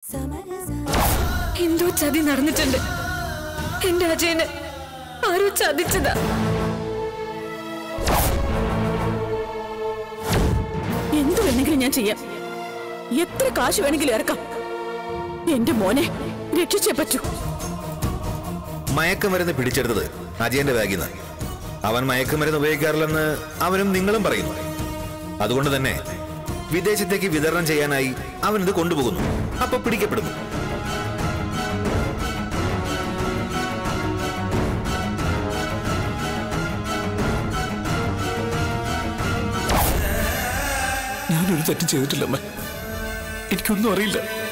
എന്തോ ചതി നടന്നിട്ടുണ്ട് എന്റെ അജയന് ആരോ ചതിച്ചതാ എന്ത് വേണമെങ്കിലും ഞാൻ ചെയ്യാം എത്ര കാശ് വേണമെങ്കിലും ഇറക്കാം എന്റെ മോനെ രക്ഷിച്ചേ പറ്റൂ മയക്കുമരുന്ന് പിടിച്ചെടുത്തത് അജയന്റെ ബാഗിൽ നിന്ന് അവൻ മയക്കുമരുന്ന് ഉപയോഗിക്കാറില്ലെന്ന് അവനും നിങ്ങളും പറയുന്നു അതുകൊണ്ട് തന്നെ വിദേശത്തേക്ക് വിതരണം ചെയ്യാനായി അവൻ ഇത് കൊണ്ടുപോകുന്നു അപ്പൊ പിടിക്കപ്പെടുന്നു ഞാനൊരു തെറ്റും ചെയ്തിട്ടില്ല അമ്മ എനിക്കൊന്നും അറിയില്ല